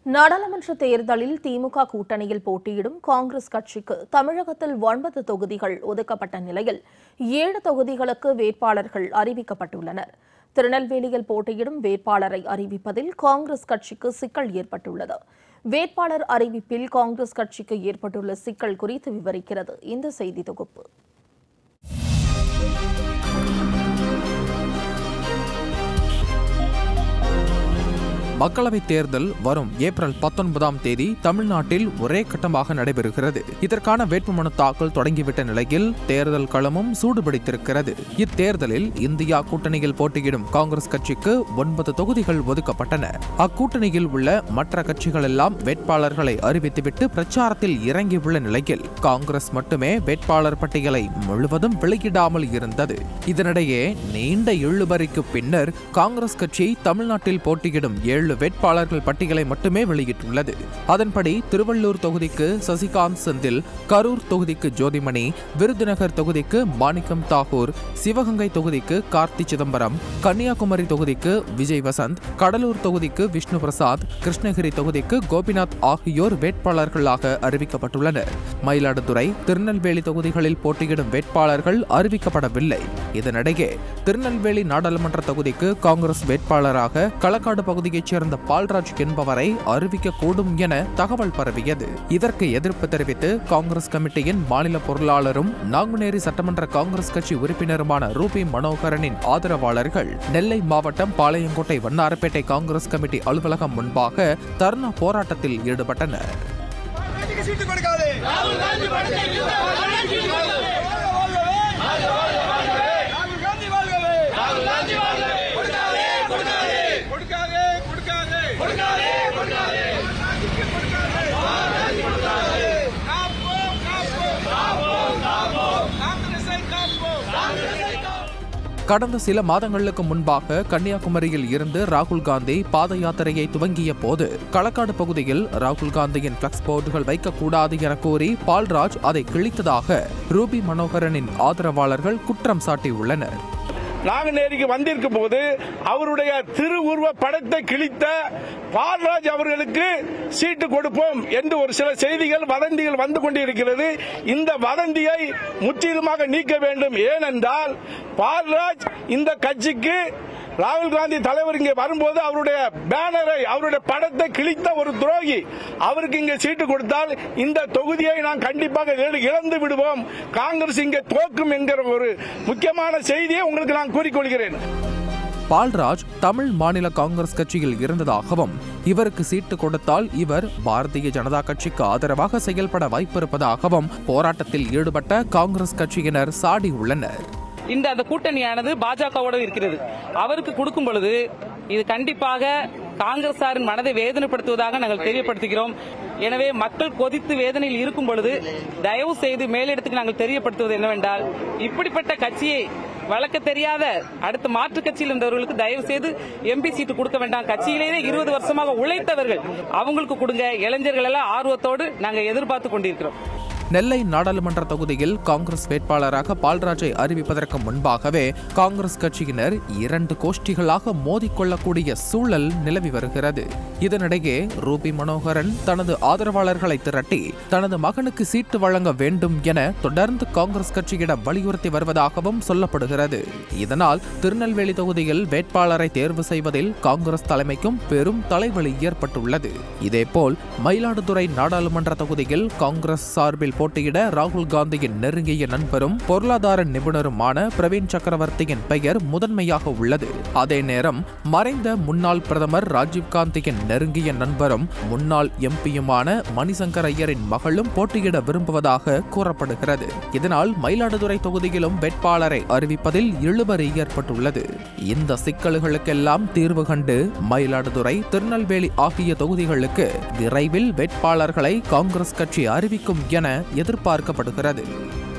நாடாளுமன்ற தேர்தலில் திமுக கூட்டணியில் போட்டியிடும் காங்கிரஸ் கட்சிக்கு தமிழகத்தில் ஒன்பது தொகுதிகள் ஒதுக்கப்பட்ட நிலையில் ஏழு தொகுதிகளுக்கு வேட்பாளர்கள் அறிவிக்கப்பட்டுள்ளனர் திருநெல்வேலியில் போட்டியிடும் வேட்பாளரை அறிவிப்பதில் காங்கிரஸ் கட்சிக்கு சிக்கல் ஏற்பட்டுள்ளது வேட்பாளர் அறிவிப்பில் காங்கிரஸ் கட்சிக்கு ஏற்பட்டுள்ள சிக்கல் குறித்து விவரிக்கிறது இந்த செய்தி தொகுப்பு மக்களவைத் தேர்தல் வரும் ஏப்ரல் பத்தொன்பதாம் தேதி தமிழ்நாட்டில் ஒரே கட்டமாக நடைபெறுகிறது இதற்கான வேட்புமனு தாக்கல் தொடங்கிவிட்ட நிலையில் தேர்தல் களமும் சூடுபிடித்திருக்கிறது இத்தேர்தலில் இந்தியா கூட்டணியில் போட்டியிடும் காங்கிரஸ் கட்சிக்கு ஒன்பது தொகுதிகள் ஒதுக்கப்பட்டன அக்கூட்டணியில் உள்ள மற்ற கட்சிகள் எல்லாம் வேட்பாளர்களை அறிவித்துவிட்டு பிரச்சாரத்தில் இறங்கியுள்ள நிலையில் காங்கிரஸ் மட்டுமே வேட்பாளர் பட்டியலை முழுவதும் வெளியிடாமல் இருந்தது இதனிடையே நீண்ட இழுபறிக்கு பின்னர் காங்கிரஸ் கட்சி தமிழ்நாட்டில் போட்டியிடும் ஏழு வேட்பாளர்கள் பட்டியலை மட்டுமே வெளியிட்டுள்ளது அதன்படி திருவள்ளூர் தொகுதிக்கு சசிகாந்த் செந்தில் கரூர் தொகுதிக்கு ஜோதிமணி விருதுநகர் தொகுதிக்கு மாணிக்கம் தாகூர் சிவகங்கை தொகுதிக்கு கார்த்தி சிதம்பரம் கன்னியாகுமரி தொகுதிக்கு விஜய் வசந்த் கடலூர் தொகுதிக்கு விஷ்ணு பிரசாத் கிருஷ்ணகிரி தொகுதிக்கு கோபிநாத் ஆகியோர் வேட்பாளர்களாக அறிவிக்கப்பட்டுள்ளனர் மயிலாடுதுறை திருநெல்வேலி தொகுதிகளில் போட்டியிடும் வேட்பாளர்கள் அறிவிக்கப்படவில்லை இதனிடையே திருநெல்வேலி நாடாளுமன்ற தொகுதிக்கு காங்கிரஸ் வேட்பாளராக களக்காடு பகுதியைச் சேர்ந்த பால்ராஜ் என்பவரை அறிவிக்கக்கூடும் என தகவல் பரவியது இதற்கு எதிர்ப்பு தெரிவித்து காங்கிரஸ் கமிட்டியின் மாநில பொருளாளரும் நாங்குநேரி சட்டமன்ற காங்கிரஸ் கட்சி உறுப்பினருமான ரூபி மனோகரனின் ஆதரவாளர்கள் நெல்லை மாவட்டம் பாளையங்கோட்டை வண்ணாரப்பேட்டை காங்கிரஸ் கமிட்டி அலுவலகம் முன்பாக தர்ணா போராட்டத்தில் ஈடுபட்டனர் காந்திக்கு சீட்டு கொடுக்காதே ராகுல் காந்தி ராகுல் காந்தி வாழ்கவே ராகுல் காந்தி வாழ்கவே கொடுக்காதே கொடுக்காதே கொடுக்காதே கொடுக்காதே கொடுக்காதே கொடுக்காதே காப்போம் காப்போம் காப்போம் காப்போம் காங்கிரஸை காப்போம் காங்கிரஸை காப்போம் கடந்த சில மாதங்களுக்கு முன்பாக கன்னியாகுமரியில் இருந்து ராகுல் காந்தி பாத யாத்திரையை துவங்கிய போது களக்காடு பகுதியில் ராகுல் காந்தியின் பிளக்ஸ் போர்டுகள் வைக்கக்கூடாது என கூறி பால்ராஜ் அதை கிழித்ததாக ரூபி மனோகரனின் ஆதரவாளர்கள் குற்றம் சாட்டியுள்ளனர் நாங்குநேரிக்கு வந்திருக்கும் போது அவருடைய திருவுருவ படத்தை கிழித்த பால்ராஜ் அவர்களுக்கு சீட்டு கொடுப்போம் என்று ஒரு சில செய்திகள் வதந்திகள் வந்து கொண்டிருக்கிறது இந்த வதந்தியை முற்றிலுமாக நீக்க வேண்டும் ஏனென்றால் பால்ராஜ் இந்த கட்சிக்கு ராகுல் காந்தி தலைவர் இங்கே வரும்போது அவருடைய பேனரை அவருடைய படத்தை கிழித்த ஒரு துரோகி அவருக்கு இங்கே சீட்டு கொடுத்தால் இந்த தொகுதியை நான் கண்டிப்பாக இழ- இழந்து விடுவோம் காங்கிரஸ் இங்கே தோக்கும் என்கிற ஒரு முக்கியமான செய்தியை உங்களுக்கு நான் கூறிக்கொள்கிறேன் பால்ராஜ் தமிழ் மாநில காங்கிரஸ் கட்சியில் இருந்ததாகவும் இவருக்கு சீட்டு கொடுத்தால் இவர் பாரதிய ஜனதா கட்சிக்கு ஆதரவாக செயல்பட வாய்ப்பிருப்பதாகவும் போராட்டத்தில் ஈடுபட்ட காங்கிரஸ் கட்சியினர் சாடியுள்ளனர் இந்த அந்த கூட்டணியானது பாஜகவோடு இருக்கிறது அவருக்கு கொடுக்கும் பொழுது இது கண்டிப்பாக காங்கிரசாரின் மனதை வேதனைப்படுத்துவதாக நாங்கள் தெரியப்படுத்துகிறோம் எனவே மக்கள் கொதித்து வேதனையில் இருக்கும் பொழுது தயவு செய்து மேலிடத்துக்கு நாங்கள் தெரியப்படுத்துவது என்னவென்றால் இப்படிப்பட்ட கட்சியை வழக்க தெரியாத அடுத்த மாற்றுக் கட்சியில் இருந்தவர்களுக்கு தயவு செய்து எம்பி சீட்டு கொடுக்க வேண்டாம் கட்சியிலேயே இருபது வருஷமாக உழைத்தவர்கள் அவங்களுக்கு கொடுங்க இளைஞர்கள் எல்லாம் ஆர்வத்தோடு நாங்கள் எதிர்பார்த்து கொண்டிருக்கிறோம் நெல்லை நாடாளுமன்ற தொகுதியில் காங்கிரஸ் வேட்பாளராக பால்ராஜை அறிவிப்பதற்கு முன்பாகவே காங்கிரஸ் கட்சியினர் இரண்டு கோஷ்டிகளாக மோதிக்கொள்ளக்கூடிய சூழல் நிலவி வருகிறது இதனிடையே ரூபி மனோகரன் தனது ஆதரவாளர்களை திரட்டி தனது மகனுக்கு சீட்டு வழங்க வேண்டும் என தொடர்ந்து காங்கிரஸ் கட்சியிடம் வலியுறுத்தி வருவதாகவும் சொல்லப்படுகிறது இதனால் திருநெல்வேலி தொகுதியில் வேட்பாளரை தேர்வு செய்வதில் காங்கிரஸ் தலைமைக்கும் பெரும் தலைவலி ஏற்பட்டுள்ளது இதேபோல் மயிலாடுதுறை நாடாளுமன்ற தொகுதியில் காங்கிரஸ் சார்பில் போட்டியிட ராகுல் காந்தியின் நெருங்கிய நண்பரும் பொருளாதார நிபுணருமான பிரவீன் சக்கரவர்த்தியின் பெயர் முதன்மையாக உள்ளது அதே நேரம் மறைந்த முன்னாள் பிரதமர் ராஜீவ்காந்தியின் நெருங்கிய நண்பரும் முன்னாள் எம்பியுமான மணிசங்கர் ஐயரின் மகளும் போட்டியிட விரும்புவதாக கூறப்படுகிறது இதனால் மயிலாடுதுறை தொகுதியிலும் வேட்பாளரை அறிவிப்பதில் இழுபறி ஏற்பட்டுள்ளது இந்த சிக்கல்களுக்கெல்லாம் தீர்வு கண்டு மயிலாடுதுறை திருநெல்வேலி ஆகிய தொகுதிகளுக்கு விரைவில் வேட்பாளர்களை காங்கிரஸ் கட்சி அறிவிக்கும் என எதிர்பார்க்கப்படுகிறது